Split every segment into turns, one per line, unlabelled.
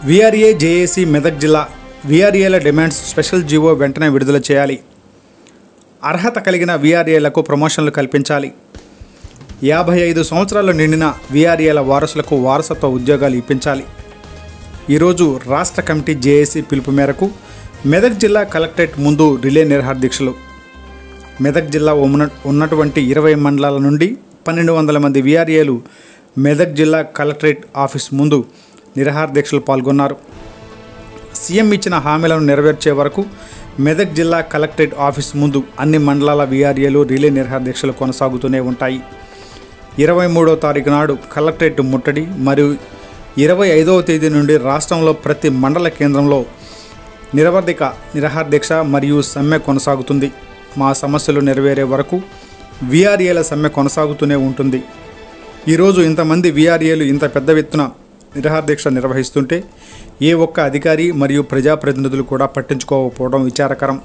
VRA JAC Medak జిల్లా వీఆర్ఏల demands special GO వెంటనే విడుదల చేయాలి అర్హత కలిగిన వీఆర్ఏలకు ప్రమోషన్లు కల్పించాలి యాభై ఐదు సంవత్సరాలు నిండిన వీఆర్ఏల వారసులకు వారసత్వ ఉద్యోగాలు ఇప్పించాలి ఈరోజు రాష్ట్ర కమిటీ జేఏసీ పిలుపు మేరకు మెదక్ జిల్లా కలెక్టరేట్ ముందు రిలే నిరహార దీక్షలు మెదక్ జిల్లా ఉన్న ఉన్నటువంటి ఇరవై మండలాల నుండి పన్నెండు వందల మంది వీఆర్ఏలు మెదక్ జిల్లా కలెక్టరేట్ ఆఫీస్ ముందు నిరహార దీక్షలు పాల్గొన్నారు సీఎం ఇచ్చిన హామీలను నెరవేర్చే వరకు మెదక్ జిల్లా కలెక్టరేట్ ఆఫీస్ ముందు అన్ని మండలాల వీఆర్ఏలు రిలే నిరహార దీక్షలు కొనసాగుతూనే ఉంటాయి ఇరవై మూడో తారీఖు నాడు కలెక్టరేట్ ముట్టడి మరియు ఇరవై ఐదవ తేదీ నుండి రాష్ట్రంలో ప్రతి మండల కేంద్రంలో నిరవధిక నిరహార దీక్ష మరియు సమ్మె కొనసాగుతుంది మా సమస్యలు నెరవేరే వరకు వీఆర్ఏల సమ్మె కొనసాగుతూనే ఉంటుంది ఈరోజు ఇంతమంది వీఆర్ఏలు ఇంత పెద్ద ఎత్తున నిరహార దీక్ష నిర్వహిస్తుంటే ఏ ఒక్క అధికారి మరియు ప్రజాప్రతినిధులు కూడా పట్టించుకోకపోవడం విచారకరం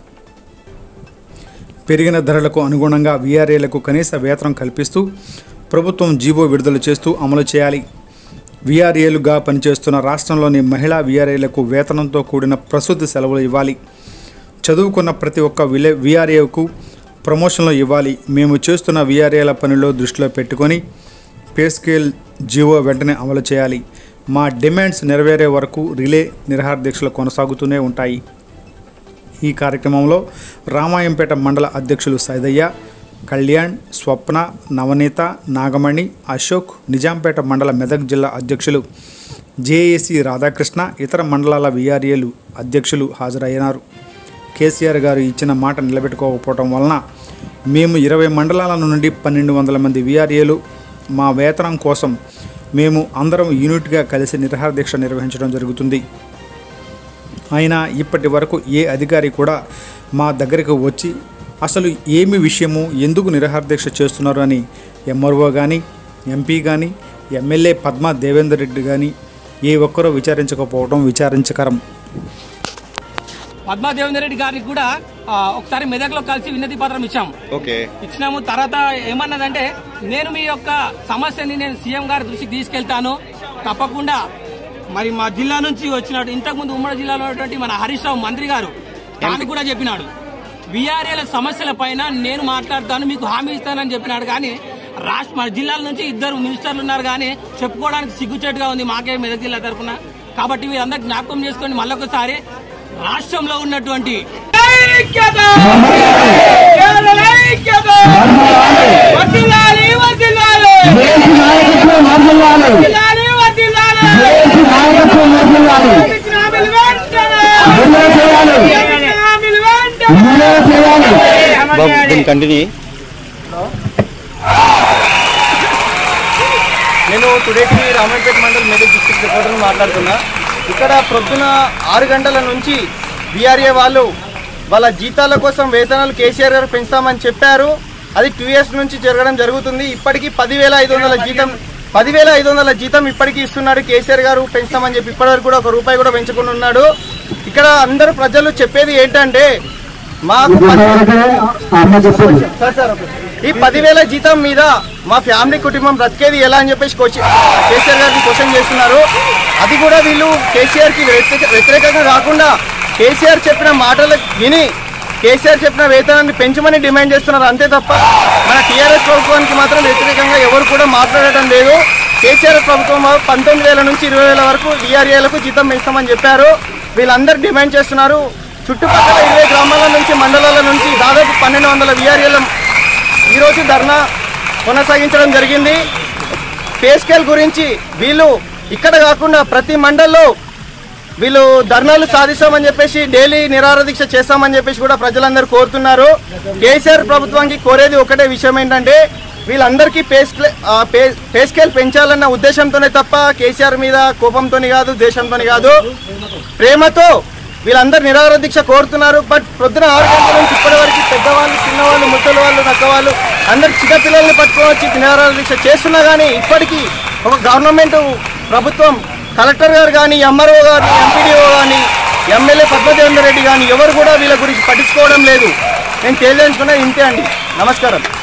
పెరిగిన ధరలకు అనుగుణంగా వీఆర్ఏలకు కనీస వేతనం కల్పిస్తూ ప్రభుత్వం జీవో విడుదల చేస్తూ అమలు చేయాలి వీఆర్ఏలుగా పనిచేస్తున్న రాష్ట్రంలోని మహిళా వీఆర్ఏలకు వేతనంతో కూడిన ప్రసూతి సెలవులు ఇవ్వాలి చదువుకున్న ప్రతి ఒక్క విలే వీఆర్ఏకు ప్రమోషన్లు ఇవ్వాలి మేము చేస్తున్న వీఆర్ఏల పనిలో దృష్టిలో పెట్టుకొని పే స్కేల్ జీవో వెంటనే అమలు చేయాలి మా డిమాండ్స్ నెరవేరే వరకు రిలే నిరహార దీక్షలు కొనసాగుతూనే ఉంటాయి ఈ కార్యక్రమంలో రామాయంపేట మండల అధ్యక్షులు సైదయ్య కళ్యాణ్ స్వప్న నవనీత నాగమణి అశోక్ నిజాంపేట మండల మెదక్ జిల్లా అధ్యక్షులు జేఏసీ రాధాకృష్ణ ఇతర మండలాల వీఆర్ఏలు అధ్యక్షులు హాజరయ్యారు కేసీఆర్ గారు ఇచ్చిన మాట నిలబెట్టుకోకపోవడం వలన మేము ఇరవై మండలాల నుండి పన్నెండు వందల మంది వీఆర్ఏలు మా వేతనం కోసం మేము అందరం యూనిట్గా కలిసి నిరహార దీక్ష నిర్వహించడం జరుగుతుంది అయినా ఇప్పటి వరకు ఏ అధికారి కూడా మా దగ్గరికి వచ్చి అసలు ఏమి విషయము ఎందుకు నిరహార దీక్ష చేస్తున్నారు అని ఎంఆర్ఓ కానీ ఎంపీ కానీ ఎమ్మెల్యే పద్మా దేవేందర్ రెడ్డి కానీ ఏ ఒక్కరూ విచారించకపోవడం విచారించకరం
పద్మా దేవేందర్ రెడ్డి గారికి కూడా ఆ, ఒకసారి మెదక్లో కలిసి వినతి పత్రం ఇచ్చాం
ఓకే
ఇచ్చినాము తర్వాత ఏమన్నదంటే నేను మీ యొక్క సమస్యని నేను సీఎం గారి దృష్టికి తీసుకెళ్తాను తప్పకుండా మరి మా జిల్లా నుంచి వచ్చినట్టు ఇంతకుముందు ఉమ్మడి జిల్లాలో ఉన్నటువంటి మన హరీష్ రావు మంత్రి గారు తాను కూడా చెప్పినాడు విఆర్ఏల సమస్యల పైన నేను మాట్లాడతాను మీకు హామీ ఇస్తానని చెప్పినాడు కానీ రాష్ట్ర మన జిల్లాల నుంచి ఇద్దరు మినిస్టర్లు ఉన్నారు కానీ చెప్పుకోవడానికి సిగ్గుచేటుగా ఉంది మాకే మెదక్ జిల్లా తరఫున కాబట్టి మీరందరూ జ్ఞాపకం చేసుకోండి మళ్ళొకసారి రాష్ట్రంలో ఉన్నటువంటి ఐక్యత! కేరళ ఐక్యత! వర్ధిల్లాలి, వర్ధిల్లాలి! వర్ధిల్లాలి, వర్ధిల్లాలి! ఇచ్చిన హామీలు వెంటనే! ఇచ్చిన హామీలు వెంటనే!
బాబు దీన్ని కంటిన్యూ
నేను today TV Ramayapet mandal Medak district reporter మాట్లాడుతున్నా ఇక్కడ ప్రొద్దున ఆరు గంటల నుంచి బీఆర్ఏ వాళ్ళు వాళ్ళ జీతాల కోసం వేతనాలు కేసీఆర్ గారు పెంచుతామని చెప్పారు అది టూ ఇయర్స్ నుంచి జరగడం జరుగుతుంది ఇప్పటికీ పదివేల ఐదు వందల జీతం పదివేల ఐదు వందల జీతం ఇప్పటికీ ఇస్తున్నాడు కేసీఆర్ గారు పెంచుతామని చెప్పి ఇప్పటివరకు కూడా ఒక రూపాయి కూడా పెంచకుండా ఉన్నాడు ఇక్కడ అందరు ప్రజలు చెప్పేది ఏంటంటే మాకు సార్ సార్ ఓకే. ఈ పదివేల జీతం మీద మా ఫ్యామిలీ కుటుంబం బ్రతికేది ఎలా అని చెప్పేసి కోచి- కేసీఆర్ గారికి క్వశ్చన్ చేస్తున్నారు అది కూడా వీళ్ళు కేసీఆర్ కి వ్యతిరేక- వ్యతిరేకంగా కాకుండా కేసీఆర్ చెప్పిన మాటలు విని కేసీఆర్ చెప్పిన వేతనాన్ని పెంచమని డిమాండ్ చేస్తున్నారు అంతే తప్ప మన టీఆర్ఎస్ ప్రభుత్వానికి మాత్రం వ్యతిరేకంగా ఎవరు కూడా మాట్లాడటం లేదు కేసీఆర్ ప్రభుత్వం పంతొమ్మిది వేల నుంచి ఇరవై వేల వరకు డిఆర్ఏలకు జీతం పెంచుతామని చెప్పారు వీళ్ళందరూ డిమాండ్ చేస్తున్నారు చుట్టుపక్కల ఇరవై గ్రామాల నుంచి మండలాల నుంచి దాదాపు పన్నెండు వందల విఆర్ఏల ఈరోజు ధర్నా కొనసాగించడం జరిగింది పే స్కేల్ గురించి వీళ్ళు ఇక్కడ కాకుండా ప్రతి మండల్లో వీళ్ళు ధర్నాలు సాధిస్తామని చెప్పేసి డైలీ నిరాహార దీక్ష చేస్తామని చెప్పేసి కూడా ప్రజలందరూ కోరుతున్నారు కేసీఆర్ ప్రభుత్వానికి కోరేది ఒకటే విషయం ఏంటంటే వీళ్ళందరికీ పే స్కే- ఆ, పే పే స్కేల్ పెంచాలన్న ఉద్దేశంతోనే తప్ప కేసీఆర్ మీద కోపంతోని కాదు దేశంతోని కాదు ప్రేమతో వీళ్ళందరూ నిరాహార దీక్ష కోరుతున్నారు బట్ పొద్దున ఆరు గంటల నుంచి ఇప్పటి వరకు పెద్దవాళ్ళు చిన్నవాళ్ళు ముసలి వాళ్ళు నక్కవాళ్ళు అందరు చిన్నపిల్లల్ని పట్టుకొని వచ్చి నిరాహార దీక్ష చేస్తున్నా కానీ ఇప్పటికీ ఒక గవర్నమెంట్ ప్రభుత్వం కలెక్టర్ గారు కానీ ఎంఆర్ఓ గారు ఎంపీడీఓ కానీ ఎమ్మెల్యే పద్మదేవేందర్ రెడ్డి కానీ ఎవరు కూడా వీళ్ళ గురించి పట్టించుకోవడం లేదు నేను తెలియజేసుకున్నా ఇంతే అండి నమస్కారం